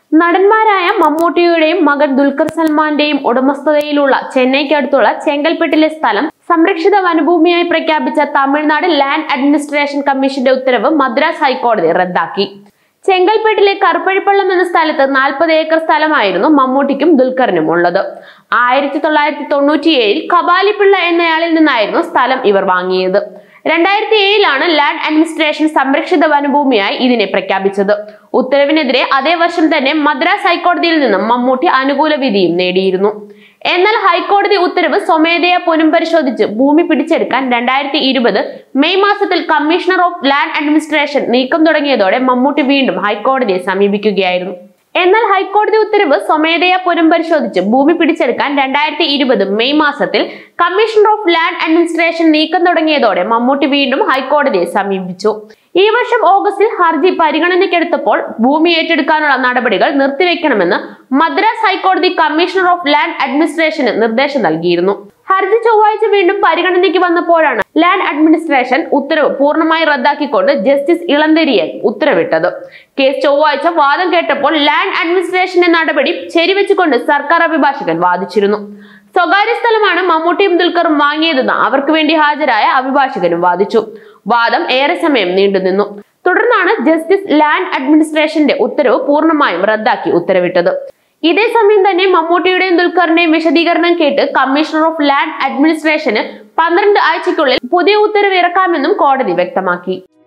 നടന്മാരായ മമ്മൂട്ടിയുടെയും മകൻ ദുൽഖർ സൽമാന്റെയും ഉടമസ്ഥതയിലുള്ള ചെന്നൈക്കടുത്തുള്ള ചെങ്കൽപ്പെട്ടിലെ സ്ഥലം സംരക്ഷിത വനഭൂമിയായി പ്രഖ്യാപിച്ച തമിഴ്നാട് ലാൻഡ് അഡ്മിനിസ്ട്രേഷൻ കമ്മീഷന്റെ ഉത്തരവ് മദ്രാസ് ഹൈക്കോടതി റദ്ദാക്കി ചെങ്കൽപ്പെട്ടിലെ കറുപ്പഴിപ്പള്ളം എന്ന സ്ഥലത്ത് നാൽപ്പത് ഏക്കർ സ്ഥലമായിരുന്നു മമ്മൂട്ടിക്കും ദുൽഖറിനും ഉള്ളത് ആയിരത്തി തൊള്ളായിരത്തി തൊണ്ണൂറ്റിയേഴിൽ കപാലിപ്പിള്ള എന്നയാളിൽ നിന്നായിരുന്നു സ്ഥലം ഇവർ വാങ്ങിയത് രണ്ടായിരത്തി ഏഴിലാണ് ലാൻഡ് അഡ്മിനിസ്ട്രേഷൻ സംരക്ഷിത വനഭൂമിയായി ഇതിനെ പ്രഖ്യാപിച്ചത് ഉത്തരവിനെതിരെ അതേ വർഷം തന്നെ മദ്രാസ് ഹൈക്കോടതിയിൽ നിന്നും മമ്മൂട്ടി അനുകൂല വിധിയും നേടിയിരുന്നു എന്നാൽ ഹൈക്കോടതി ഉത്തരവ് സ്വമേധയാ പുനഃപരിശോധിച്ച് ഭൂമി പിടിച്ചെടുക്കാൻ രണ്ടായിരത്തി ഇരുപത് മെയ് മാസത്തിൽ കമ്മീഷണർ ഓഫ് ലാൻഡ് അഡ്മിനിസ്ട്രേഷൻ നീക്കം തുടങ്ങിയതോടെ മമ്മൂട്ടി വീണ്ടും ഹൈക്കോടതിയെ സമീപിക്കുകയായിരുന്നു എന്നാൽ ഹൈക്കോടതി ഉത്തരവ് സ്വമേധയാ പുനഃപരിശോധിച്ച് ഭൂമി പിടിച്ചെടുക്കാൻ രണ്ടായിരത്തി ഇരുപത് മെയ് മാസത്തിൽ കമ്മീഷണർ ഓഫ് ലാൻഡ് അഡ്മിനിസ്ട്രേഷൻ നീക്കം തുടങ്ങിയതോടെ മമ്മൂട്ടി വീണ്ടും ഹൈക്കോടതിയെ സമീപിച്ചു ഈ വർഷം ഓഗസ്റ്റിൽ ഹർജി പരിഗണനയ്ക്കെടുത്തപ്പോൾ ഭൂമി ഏറ്റെടുക്കാനുള്ള നടപടികൾ നിർത്തിവെക്കണമെന്ന് മദ്രാസ് ഹൈക്കോടതി കമ്മീഷണർ ഓഫ് ലാൻഡ് അഡ്മിനിസ്ട്രേഷന് നിർദ്ദേശം നൽകിയിരുന്നു ഹർജി ചൊവ്വാഴ്ച വീണ്ടും പരിഗണനയ്ക്ക് വന്നപ്പോഴാണ് ലാൻഡ് അഡ്മിനിസ്ട്രേഷൻ ഉത്തരവ് പൂർണ്ണമായി റദ്ദാക്കിക്കൊണ്ട് ജസ്റ്റിസ് ഇളന്തെരിയൻ ഉത്തരവിട്ടത് കേസ് ചൊവ്വാഴ്ച വാദം കേട്ടപ്പോൾ ലാൻഡ് അഡ്മിനിസ്ട്രേഷന്റെ നടപടി ശരിവെച്ചുകൊണ്ട് സർക്കാർ അഭിഭാഷകൻ വാദിച്ചിരുന്നു സ്വകാര്യ സ്ഥലമാണ് മമ്മൂട്ടിയും ദുൽഖറും വാങ്ങിയതെന്ന് അവർക്ക് വേണ്ടി ഹാജരായ അഭിഭാഷകനും വാദിച്ചു വാദം ഏറെ സമയം നീണ്ടുനിന്നു തുടർന്നാണ് ജസ്റ്റിസ് ലാൻഡ് അഡ്മിനിസ്ട്രേഷന്റെ ഉത്തരവ് പൂർണ്ണമായും റദ്ദാക്കി ഉത്തരവിട്ടത് ഇതേ സമയം തന്നെ മമ്മൂട്ടിയുടെയും ദുൽഖറിന്റെയും വിശദീകരണം കേട്ട് കമ്മീഷണർ ഓഫ് ലാൻഡ് അഡ്മിനിസ്ട്രേഷന് പന്ത്രണ്ട് ആഴ്ചയ്ക്കുള്ളിൽ പുതിയ ഉത്തരവ് ഇറക്കാമെന്നും കോടതി വ്യക്തമാക്കി